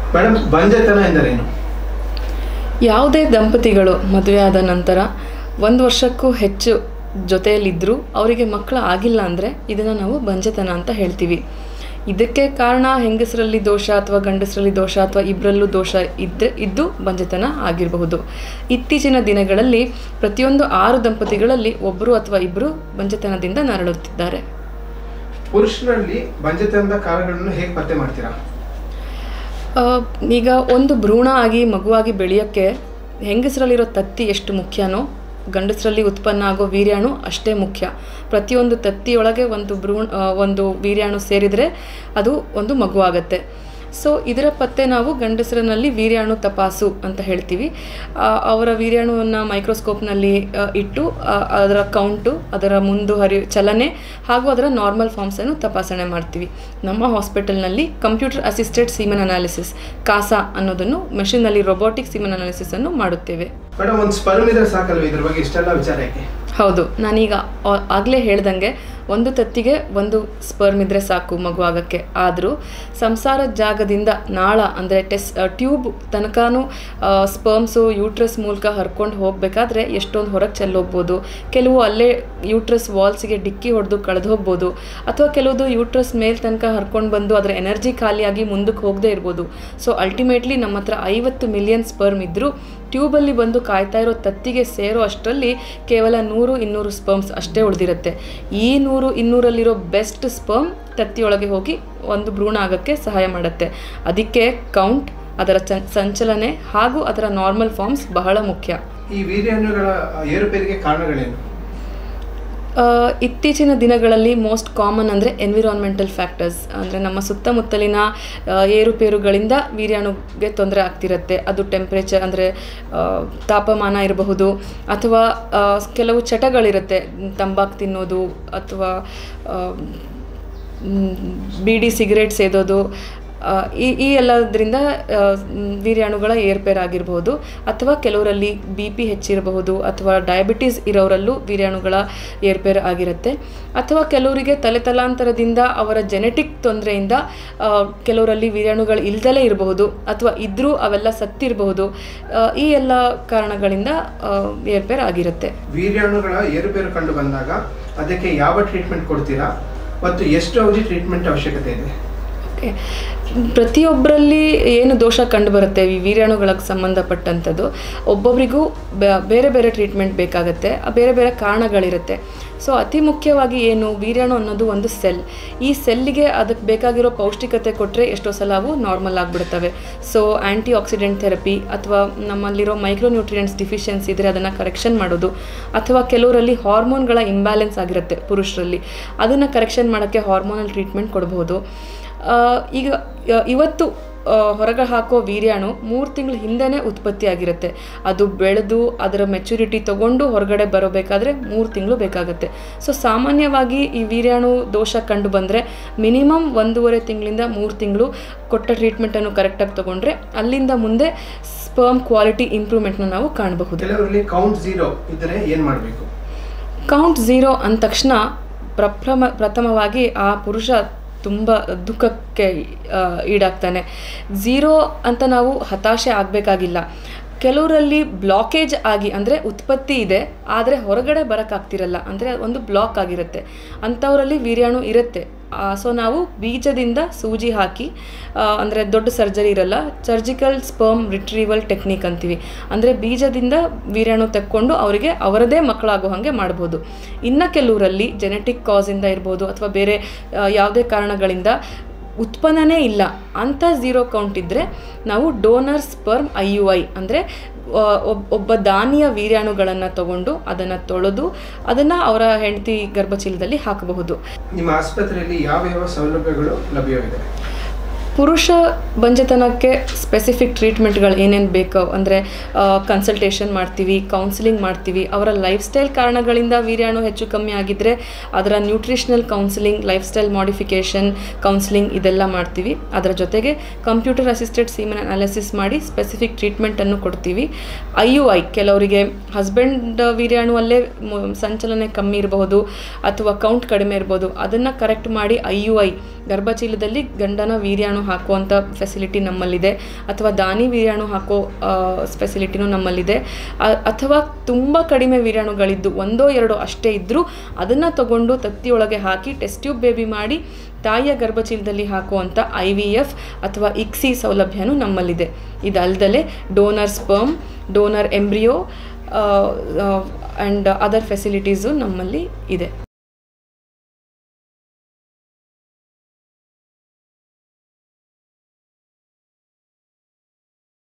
madam ಬಂಜೆತನ ಎಂದರೇನು ಯಾವುದೇ ದಂಪತಿಗಳು ಮದುವೆಯಾದ ನಂತರ ಒಂದು ವರ್ಷಕ್ಕೂ ಹೆಚ್ಚು ಜೊತೆಯಲ್ಲಿದ್ದರೂ ಅವರಿಗೆ ಮಕ್ಕಳು ಆಗಿಲ್ಲ ಅಂದರೆ ಇದನ್ನು ನಾವು ಬಂಜೆತನ ಅಂತ ಹೇಳ್ತೀವಿ ಇದಕ್ಕೆ ಕಾರಣ ಹೆಂಗಸರಲ್ಲಿ ದೋಷ ಅಥವಾ ಗಂಡಸರಲ್ಲಿ ದೋಷ ಅಥವಾ ಇಬ್ಬರಲ್ಲೂ ದೋಷ ಇದ್ದರೆ ಇದ್ದು ಬಂಜೆತನ ಆಗಿರಬಹುದು ಇತ್ತೀಚಿನ ದಿನಗಳಲ್ಲಿ ಪ್ರತಿಯೊಂದು ಆರು ದಂಪತಿಗಳಲ್ಲಿ ಒಬ್ಬರು ಅಥವಾ ಇಬ್ಬರು ಬಂಜೆತನದಿಂದ ನರಳುತ್ತಿದ್ದಾರೆ ಪುರುಷರಲ್ಲಿ ಬಂಜೆತನದ ಕಾರಣಗಳನ್ನು ಹೇಗೆ ಪತ್ತೆ ಮಾಡ್ತೀರಾ ಆ, ಈಗ ಒಂದು ಭ್ರೂಣ ಆಗಿ ಮಗುವಾಗಿ ಬೆಳೆಯೋಕ್ಕೆ ಹೆಂಗಸರಲ್ಲಿರೋ ತತ್ತಿ ಎಷ್ಟು ಮುಖ್ಯನೋ ಗಂಡಸರಲ್ಲಿ ಉತ್ಪನ್ನ ಆಗೋ ವೀರ್ಯಾಣು ಅಷ್ಟೇ ಮುಖ್ಯ ಪ್ರತಿಯೊಂದು ತತ್ತಿಯೊಳಗೆ ಒಂದು ಭ್ರೂಣ ಆ, ಒಂದು ವೀರ್ಯಾಣು ಸೇರಿದರೆ ಅದು ಒಂದು ಮಗು ಆಗುತ್ತೆ ಸೊ ಇದರ ಪತ್ತೆ ನಾವು ಗಂಡಸರಿನಲ್ಲಿ ವೀರ್ಯಾಣು ತಪಾಸು ಅಂತ ಹೇಳ್ತೀವಿ ಆ, ಅವರ ವೀರ್ಯಾಣುವನ್ನು ಮೈಕ್ರೋಸ್ಕೋಪ್ನಲ್ಲಿ ಆ, ಇಟ್ಟು ಆ, ಅದರ ಕೌಂಟು ಅದರ ಮುಂದು ಹರಿ ಚಲನೆ ಹಾಗೂ ಅದರ ನಾರ್ಮಲ್ ಫಾರ್ಮ್ಸನ್ನು ತಪಾಸಣೆ ಮಾಡ್ತೀವಿ ನಮ್ಮ ಹಾಸ್ಪಿಟಲ್ನಲ್ಲಿ computer assisted semen analysis CASA ಅನ್ನೋದನ್ನು ಮೆಷಿನಲ್ಲಿ ರೊಬೋಟಿಕ್ ಸೀಮನ್ ಅನಾಲಿಸಿಸನ್ನು ಮಾಡುತ್ತೇವೆ ಮೇಡಮ್ ಒಂದು ಸ್ಪರ್ಮ್ ಇದ್ರೆ ಸಾಕಲ್ವ ಇದ್ರ ಬಗ್ಗೆ ಇಷ್ಟೆಲ್ಲ ವಿಚಾರ ಯಾಕೆ ಹೌದು ನಾನೀಗ ಆ- ಆಗಲೇ ಹೇಳ್ದಂಗೆ ಒಂದು ತತ್ತಿಗೆ ಒಂದು ಸ್ಪರ್ಮ್ ಇದ್ದರೆ ಸಾಕು ಮಗು ಆಗೋಕ್ಕೆ ಆದರೂ ಸಂಸಾರ ಜಾಗದಿಂದ ನಾಳ ಅಂದರೆ ಟೆಸ್ ಟ್ಯೂಬ್ ತನಕನೂ ಸ್ಪರ್ಮ್ಸು ಯೂಟ್ರಸ್ ಮೂಲಕ ಹರ್ಕೊಂಡು ಹೋಗಬೇಕಾದ್ರೆ ಎಷ್ಟೊಂದು ಹೊರಗೆ ಚೆಲ್ಲೋಗ್ಬೋದು ಕೆಲವು ಅಲ್ಲೇ ಯೂಟ್ರಸ್ ವಾಲ್ಸಿಗೆ ಡಿಕ್ಕಿ ಹೊಡೆದು ಕಳೆದು ಹೋಗ್ಬೋದು ಅಥವಾ ಕೆಲವುದು ಯೂಟ್ರಸ್ ಮೇಲ್ ತನಕ ಹರ್ಕೊಂಡು ಬಂದು ಅದರ ಎನರ್ಜಿ ಖಾಲಿಯಾಗಿ ಮುಂದಕ್ಕೆ ಹೋಗದೇ ಇರ್ಬೋದು ಸೊ ಅಲ್ಟಿಮೇಟ್ಲಿ ನಮ್ಮ ಹತ್ರ ಐವತ್ತು ಮಿಲಿಯನ್ ಸ್ಪರ್ಮ್ ಇದ್ದರೂ ಟ್ಯೂಬಲ್ಲಿ ಬಂದು ಕಾಯ್ತಾ ಇರೋ ತತ್ತಿಗೆ ಸೇರೋ ಅಷ್ಟರಲ್ಲಿ ಕೇವಲ ನೂರು ಇನ್ನೂರು ಸ್ಪರ್ಮ್ಸ್ ಅಷ್ಟೇ ಉಳಿದಿರುತ್ತೆ ಈ ನೂರು ಇನ್ನೂರಲ್ಲಿರೋ ಬೆಸ್ಟ್ ಸ್ಪರ್ಮ್ ತತ್ತಿಯೊಳಗೆ ಹೋಗಿ ಒಂದು ಭ್ರೂಣ ಆಗೋಕ್ಕೆ ಸಹಾಯ ಮಾಡುತ್ತೆ ಅದಕ್ಕೆ ಕೌಂಟ್ ಅದರ ಚ ಸಂಚಲನೆ ಹಾಗೂ ಅದರ ನಾರ್ಮಲ್ ಫಾರ್ಮ್ಸ್ ಬಹಳ ಮುಖ್ಯ ಈ ವೀರ್ಯಾಣುಗಳ ಏರುಪೇರಿಗೆ ಕಾರಣಗಳೇನು ಆ, ಇತ್ತೀಚಿನ ದಿನಗಳಲ್ಲಿ ಮೋಸ್ಟ್ ಕಾಮನ್ ಅಂದರೆ ಎನ್ವಿರಾನ್ಮೆಂಟಲ್ ಫ್ಯಾಕ್ಟರ್ಸ್ ಅಂದರೆ ನಮ್ಮ ಸುತ್ತಮುತ್ತಲಿನ ಆ, ಏರುಪೇರುಗಳಿಂದ ವೀರ್ಯಾಣುಗೆ ತೊಂದರೆ ಆಗ್ತಿರುತ್ತೆ ಅದು ಟೆಂಪ್ರೇಚರ್ ಅಂದರೆ ತಾಪಮಾನ ಇರಬಹುದು ಅಥವಾ ಆ, ಕೆಲವು ಚಟಗಳಿರುತ್ತೆ ತಂಬಾಕು ತಿನ್ನೋದು ಅಥವಾ ಆ, ಮ್, ಬೀಡಿ ಸಿಗರೇಟ್ ಸೇದೋದು ಆ, ಈ ಈ ಎಲ್ಲದರಿಂದ ಆ, ಮ್, ವೀರ್ಯಾಣುಗಳ ಏರ್ಪೇರಾಗಿರ್ಬೋದು ಅಥವಾ ಕೆಲವರಲ್ಲಿ ಬಿ ಪಿ ಹೆಚ್ಚಿರಬಹುದು ಅಥವಾ ಡಯಾಬಿಟೀಸ್ ಇರೋರಲ್ಲೂ ವೀರ್ಯಾಣುಗಳ ಏರ್ಪೇರು ಆಗಿರುತ್ತೆ ಅಥವಾ ಕೆಲವರಿಗೆ ತಲೆ ತಲಾಂತರದಿಂದ ಅವರ ಜೆನೆಟಿಕ್ ತೊಂದರೆಯಿಂದ ಆ, ಕೆಲವರಲ್ಲಿ ವೀರ್ಯಾಣುಗಳು ಇಲ್ದಲೇ ಇರಬಹುದು ಅಥವಾ ಇದ್ದರೂ ಅವೆಲ್ಲ ಸತ್ತಿರಬಹುದು ಆ, ಈ ಎಲ್ಲ ಕಾರಣಗಳಿಂದ ಆ, ಏರ್ಪೇರು ಆಗಿರುತ್ತೆ ವೀರ್ಯಾಣುಗಳ ಏರುಪೇರು ಕಂಡು ಬಂದಾಗ ಅದಕ್ಕೆ ಯಾವ ಟ್ರೀಟ್ಮೆಂಟ್ ಕೊಡ್ತೀರಾ ಮತ್ತು ಎಷ್ಟು ಅವಧಿ ಟ್ರೀಟ್ಮೆಂಟ್ ಅವಶ್ಯಕತೆ ಇದೆ ಓಕೆ ಪ್ರತಿಯೊಬ್ಬರಲ್ಲಿ ಏನು ದೋಷ ಕಂಡುಬರುತ್ತೆ ಈ ವೀರ್ಯಾಣುಗಳಿಗೆ ಸಂಬಂಧಪಟ್ಟಂಥದ್ದು ಒಬ್ಬೊಬ್ಬರಿಗೂ ಬ- ಬೇರೆ ಬೇರೆ ಟ್ರೀಟ್ಮೆಂಟ್ ಬೇಕಾಗುತ್ತೆ ಆ ಬೇರೆ ಬೇರೆ ಕಾರಣಗಳಿರುತ್ತೆ ಸೊ ಅತಿ ಮುಖ್ಯವಾಗಿ ಏನು ವೀರ್ಯಾಣು ಅನ್ನೋದು ಒಂದು ಸೆಲ್ ಈ ಸೆಲ್ಲಿಗೆ ಅದಕ್ಕೆ ಬೇಕಾಗಿರೋ ಪೌಷ್ಟಿಕತೆ ಕೊಟ್ಟರೆ ಎಷ್ಟೋ ಸಲ ಅವು ನಾರ್ಮಲ್ ಆಗಿಬಿಡ್ತವೆ ಸೊ ಆ್ಯಂಟಿ ಆಕ್ಸಿಡೆಂಟ್ ಥೆರಪಿ ಅಥವಾ ನಮ್ಮಲ್ಲಿರೋ ಮೈಕ್ರೋನ್ಯೂಟ್ರಿಯೆಂಟ್ಸ್ ಡಿಫಿಷಿಯನ್ಸಿ ಇದ್ದರೆ ಅದನ್ನು ಕರೆಕ್ಷನ್ ಮಾಡೋದು ಅಥವಾ ಕೆಲವರಲ್ಲಿ ಹಾರ್ಮೋನ್ಗಳ ಇಂಬ್ಯಾಲೆನ್ಸ್ ಆಗಿರುತ್ತೆ ಪುರುಷರಲ್ಲಿ ಅದನ್ನು ಕರೆಕ್ಷನ್ ಮಾಡೋಕ್ಕೆ ಹಾರ್ಮೋನಲ್ ಟ್ರೀಟ್ಮೆಂಟ್ ಕೊಡಬಹುದು ಆ, ಈಗ ಆ, ಇವತ್ತು ಆ, ಹೊರಗೆ ಹಾಕೋ ವೀರ್ಯಾಣು ಮೂರು ತಿಂಗಳ ಹಿಂದೆನೇ ಉತ್ಪತ್ತಿ ಆಗಿರುತ್ತೆ ಅದು ಬೆಳೆದು ಅದರ ಮೆಚುರಿಟಿ ತಗೊಂಡು ಹೊರಗಡೆ ಬರಬೇಕಾದ್ರೆ ಮೂರು ತಿಂಗಳು ಬೇಕಾಗುತ್ತೆ ಸೊ ಸಾಮಾನ್ಯವಾಗಿ ಈ ವೀರ್ಯಾಣು ದೋಷ ಕಂಡು ಬಂದರೆ ಮಿನಿಮಮ್ ಒಂದೂವರೆ ತಿಂಗಳಿಂದ ಮೂರು ತಿಂಗಳು ಕೊಟ್ಟ ಟ್ರೀಟ್ಮೆಂಟನ್ನು ಕರೆಕ್ಟಾಗಿ ತಗೊಂಡ್ರೆ ಅಲ್ಲಿಂದ ಮುಂದೆ ಸ್ಪರ್ಮ್ ಕ್ವಾಲಿಟಿ ಇಂಪ್ರೂವ್ಮೆಂಟ್ನ ನಾವು ಕಾಣಬಹುದು ಕೆಲವರಲ್ಲಿ ಕೌಂಟ್ ಝೀರೋ ಇದ್ದರೆ ಏನು ಮಾಡಬೇಕು ಕೌಂಟ್ ಝೀರೋ ಅಂದ ತಕ್ಷಣ ಪ್ರಪ್ರಮ ಪ್ರಥಮವಾಗಿ ಆ ಪುರುಷ ತುಂಬ ದುಃಖಕ್ಕೆ ಆ, ಈಡಾಗ್ತಾನೆ ಝೀರೋ ಅಂತ ನಾವು ಹತಾಶೆ ಆಗಬೇಕಾಗಿಲ್ಲ ಕೆಲವರಲ್ಲಿ ಬ್ಲಾಕೇಜ್ ಆಗಿ ಅಂದರೆ ಉತ್ಪತ್ತಿ ಇದೆ ಆದರೆ ಹೊರಗಡೆ ಬರೋಕ್ಕಾಗ್ತಿರಲ್ಲ ಅಂದರೆ ಒಂದು ಬ್ಲಾಕ್ ಆಗಿರುತ್ತೆ ಅಂಥವರಲ್ಲಿ ವೀರ್ಯಾಣು ಇರುತ್ತೆ ಸೊ ನಾವು ಬೀಜದಿಂದ ಸೂಜಿ ಹಾಕಿ ಅಂದರೆ ದೊಡ್ಡ ಸರ್ಜರಿ ಇರಲ್ಲ ಸರ್ಜಿಕಲ್ ಸ್ಪರ್ಮ್ ರಿಟ್ರೀವಲ್ ಟೆಕ್ನಿಕ್ ಅಂತೀವಿ ಅಂದರೆ ಬೀಜದಿಂದ ವೀರ್ಯಾಣು ತೆಕ್ಕೊಂಡು ಅವರಿಗೆ ಅವರದೇ ಮಕ್ಕಳಾಗೋ ಹಾಗೆ ಮಾಡ್ಬೋದು ಇನ್ನು ಕೆಲವರಲ್ಲಿ ಜೆನೆಟಿಕ್ ಕಾಸಿಂದ ಇರ್ಬೋದು ಅಥವಾ ಬೇರೆ ಆ, ಯಾವುದೇ ಕಾರಣಗಳಿಂದ ಉತ್ಪನ್ನನೇ ಇಲ್ಲ ಅಂಥ ಝೀರೋ ಕೌಂಟ್ ಇದ್ದರೆ ನಾವು donor sperm I U I ಅಂದರೆ ಒಬ್ಬ ದಾನಿಯ ವೀರ್ಯಾಣುಗಳನ್ನು ತಗೊಂಡು ಅದನ್ನು ತೊಳೆದು ಅದನ್ನು ಅವರ ಹೆಂಡತಿ ಗರ್ಭಚೀಲದಲ್ಲಿ ಹಾಕಬಹುದು ನಿಮ್ಮ ಆಸ್ಪತ್ರೆಯಲ್ಲಿ ಯಾವ ಯಾವ ಸೌಲಭ್ಯಗಳು ಲಭ್ಯವಿದೆ ಪುರುಷ ಬಂಜತನಕ್ಕೆ ಸ್ಪೆಸಿಫಿಕ್ ಟ್ರೀಟ್ಮೆಂಟ್ಗಳು ಏನೇನು ಬೇಕೋ ಅಂದರೆ ಕನ್ಸಲ್ಟೇಷನ್ ಮಾಡ್ತೀವಿ ಕೌನ್ಸಿಲಿಂಗ್ ಮಾಡ್ತೀವಿ ಅವರ ಲೈಫ್ ಸ್ಟೈಲ್ ಕಾರಣಗಳಿಂದ ವೀರ್ಯಾಣು ಹೆಚ್ಚು ಕಮ್ಮಿ ಆಗಿದ್ದರೆ ಅದರ nutritional counselling lifestyle modification counselling ಇದೆಲ್ಲ ಮಾಡ್ತೀವಿ ಅದರ ಜೊತೆಗೆ ಕಂಪ್ಯೂಟರ್ ಅಸಿಸ್ಟೆಡ್ ಸೀಮನ್ ಅನಾಲಿಸಿಸ್ ಮಾಡಿ ಸ್ಪೆಸಿಫಿಕ್ ಟ್ರೀಟ್ಮೆಂಟನ್ನು ಕೊಡ್ತೀವಿ ಐ ಯು ಐ ಕೆಲವರಿಗೆ ಹಸ್ಬೆಂಡ್ ವೀರ್ಯಾಣುವಲ್ಲೇ ಮ- ಸಂಚಲನೆ ಕಮ್ಮಿ ಇರಬಹುದು ಅಥವಾ ಕೌಂಟ್ ಕಡಿಮೆ ಇರ್ಬೋದು ಅದನ್ನು ಕರೆಕ್ಟ್ ಮಾಡಿ ಐ ಯು ಐ ಗರ್ಭಚೀಲದಲ್ಲಿ ಗಂಡನ ವೀರ್ಯಾಣು ಹಾಕುವಂಥ ಫೆಸಿಲಿಟಿ ನಮ್ಮಲ್ಲಿದೆ ಅಥವಾ ದಾನಿ ವೀರ್ಯಾಣು ಹಾಕೋ ಫೆಸಿಲಿಟಿನೂ ನಮ್ಮಲ್ಲಿದೆ ಅ- ಅಥವಾ ತುಂಬ ಕಡಿಮೆ ವೀರ್ಯಾಣುಗಳಿದ್ದು ಒಂದೋ ಎರಡೋ ಅಷ್ಟೇ ಇದ್ದರೂ ಅದನ್ನು ತಗೊಂಡು ತತ್ತಿಯೊಳಗೆ ಹಾಕಿ ಟೆಸ್ಟ್ ಟ್ಯೂಬ್ ಬೇಬಿ ಮಾಡಿ ತಾಯಿಯ ಗರ್ಭಚೀಲದಲ್ಲಿ ಹಾಕುವಂಥ ಐ ವಿ ಎಫ್ ಅಥವಾ ಇಕ್ಸಿ ಸೌಲಭ್ಯನೂ ನಮ್ಮಲ್ಲಿದೆ ಇದಲ್ದಲೆ donor sperm donor embryo and other facilities ನಮ್ಮಲ್ಲಿ ಇದೆ